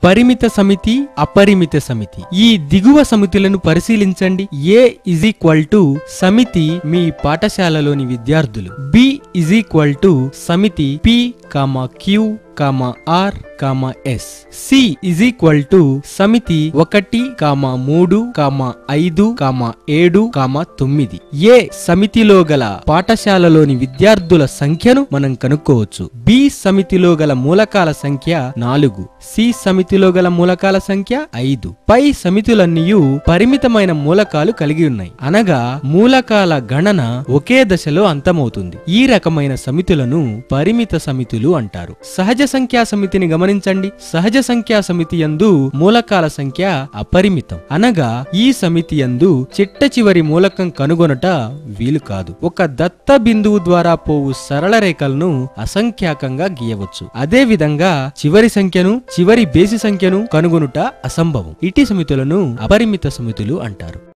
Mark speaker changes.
Speaker 1: పరిమిత సమితి అపరిమిత సమితి ఈ దిగువ సమితులను పరిశీలించండి ఏ ఇజ్ ఈక్వల్ టు సమితి మీ పాఠశాలలోని విద్యార్థులు బి ఇజ్ ఈక్వల్ టు సమితి P comma Q comma R comma S C is equal to సమితి ఒకటి కామా మూడు కామా ఐదు కామా ఏడు కామా తొమ్మిది ఏ సమితిలో గల పాఠశాలలోని విద్యార్థుల సంఖ్యను మనం కనుక్కోవచ్చు బి సమితిలో గల మూలకాల సంఖ్య నాలుగు సి సమితిలో గల మూలకాల సంఖ్య ఐదు పై సమితులన్నీ పరిమితమైన మూలకాలు కలిగి ఉన్నాయి అనగా మూలకాల గణన ఒకే దశలో అంతమవుతుంది ఈ రకమైన సమితులను పరిమిత సమితులు అంటారు సహజ సంఖ్యా సమితిని గమనించండి సహజ సంఖ్యా సమితి యందు మూలకాల సంఖ్య అపరిమితం అనగా ఈ సమితి యందు చిట్ట చివరి మూలకం కనుగొనట వీలు కాదు ఒక దత్త బిందువు ద్వారా పోవు సరళ రేఖలను అసంఖ్యాకంగా గీయవచ్చు అదే విధంగా చివరి సంఖ్యను చివరి బేసి సంఖ్యను కనుగొనుట అసంభవం ఇటీ సమితులను అపరిమిత సమితులు అంటారు